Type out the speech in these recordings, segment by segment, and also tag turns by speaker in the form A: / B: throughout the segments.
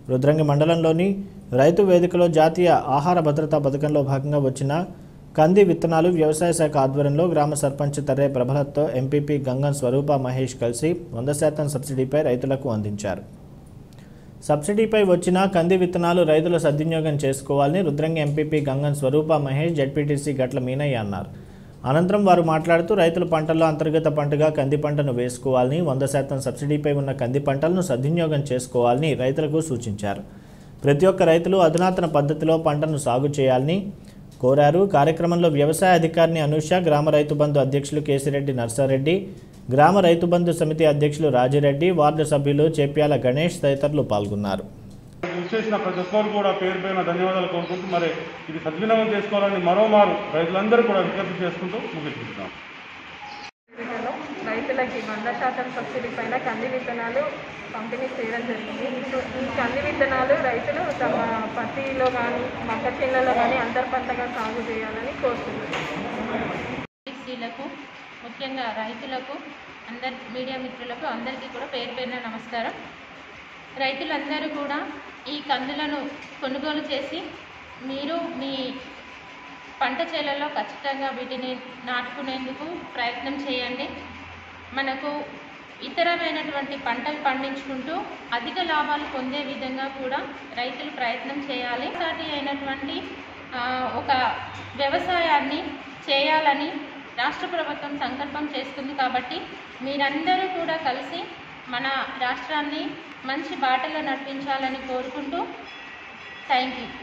A: రుద్రంగి మండలంలోని రైతు వేదికలో జాతీయ ఆహార భద్రతా పథకంలో భాగంగా వచ్చిన కంది విత్తనాలు వ్యవసాయ శాఖ ఆధ్వర్యంలో గ్రామ సర్పంచ్ తర్రే ప్రభలతో ఎంపీపీ గంగం స్వరూప మహేష్ కలిసి వంద శాతం సబ్సిడీపై రైతులకు అందించారు సబ్సిడీపై వచ్చిన కంది విత్తనాలు రైతులు సద్వినియోగం చేసుకోవాలని రుద్రంగి ఎంపీపీ గంగం స్వరూప మహేష్ జడ్పీటీసీ గట్ల మీనయ్య అన్నారు అనంతరం వారు మాట్లాడుతూ రైతుల పంటల్లో అంతర్గత పంటగా కంది పంటను వేసుకోవాలని వంద శాతం సబ్సిడీపై ఉన్న కంది పంటలను సద్వినియోగం చేసుకోవాలని రైతులకు సూచించారు ప్రతి ఒక్క రైతులు అధునాతన పద్ధతిలో పంటను సాగు చేయాలని కోరారు కార్యక్రమంలో వ్యవసాయ అధికారిని అనూష గ్రామ రైతు బంధు అధ్యక్షులు కేసిరెడ్డి నర్సారెడ్డి గ్రామ రైతు బంధు సమితి అధ్యక్షులు రాజిరెడ్డి వార్డు సభ్యులు చేప్యాల గణేష్ తదితరులు పాల్గొన్నారు
B: చేసిన ప్రతి ఒక్కరు కూడా పేరు పైన ధన్యవాదాలు కోరుకుంటూ మరి ఇది సద్వినియోగం చేసుకోవాలని మరోమారు రైతులందరూ కూడా విజ్ఞప్తి చేసుకుంటూ ముగిస్తున్నాం
C: విత్తనాలు రైతులకి వంద శాతం సబ్సిడీ పైన కంది విత్తనాలు పంపిణీ చేయడం జరిగింది సో ఈ కంది విత్తనాలు రైతులు తమ పత్తిలో కానీ మక్క చేనులలో కానీ అంతర్ పంటగా సాగు చేయాలని కోరుతున్నారు
D: స్త్రీలకు ముఖ్యంగా రైతులకు అందరి మీడియా మిత్రులకు అందరికీ కూడా పేరు పేరున నమస్కారం రైతులందరూ కూడా ఈ కందులను కొనుగోలు చేసి మీరు మీ పంట చేలలో ఖచ్చితంగా వీటిని నాటుకునేందుకు ప్రయత్నం చేయండి మనకు ఇతరమైనటువంటి పంటలు పండించుకుంటూ అధిక లాభాలు పొందే విధంగా కూడా రైతులు ప్రయత్నం చేయాలి సాటి అయినటువంటి ఆ, ఒక వ్యవసాయాన్ని చేయాలని రాష్ట్ర ప్రభుత్వం సంకల్పం చేస్తుంది కాబట్టి మీరందరూ కూడా కలిసి మన రాష్ట్రాన్ని మంచి బాటలో నడిపించాలని కోరుకుంటూ థ్యాంక్ యూ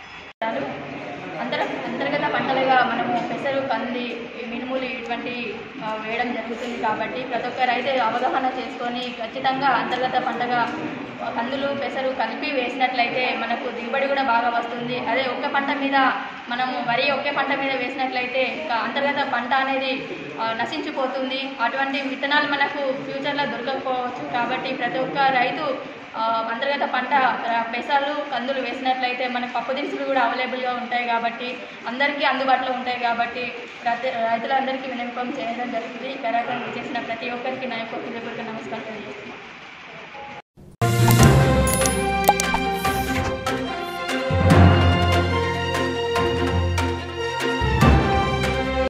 E: అంతర అంతర్గత పంటలుగా మనము పెసరు కంది ఈ మినుములు ఇటువంటి ఆ, వేయడం జరుగుతుంది కాబట్టి ప్రతి ఒక్క రైతు అవగాహన చేసుకొని ఖచ్చితంగా అంతర్గత పంటగా కందులు పెసరు కలిపి వేసినట్లయితే మనకు దిగుబడి కూడా బాగా వస్తుంది అదే ఒక్క పంట మీద మనము వరి ఒకే పంట మీద వేసినట్లయితే ఇంకా అంతర్గత పంట అనేది ఆ, నశించిపోతుంది అటువంటి విత్తనాలు మనకు ఫ్యూచర్లో దొరకకపోవచ్చు కాబట్టి ప్రతి ఒక్క రైతు ఆ, అంతర్గత పంట ఆ, పెసలు కందులు వేసినట్లయితే మనకు పప్పు దినుసులు కూడా అవైలబుల్గా ఉంటాయి కాబట్టి అందరికీ అందుబాటులో ఉంటాయి కాబట్టి ప్రతి రైతులందరికీ వినియోగం చేయడం జరుగుతుంది ఈ కార్యక్రమం చేసిన ప్రతి ఒక్కరికి నా యొక్క హృదయపూర్వక నమస్కారం తెలియజేస్తున్నాను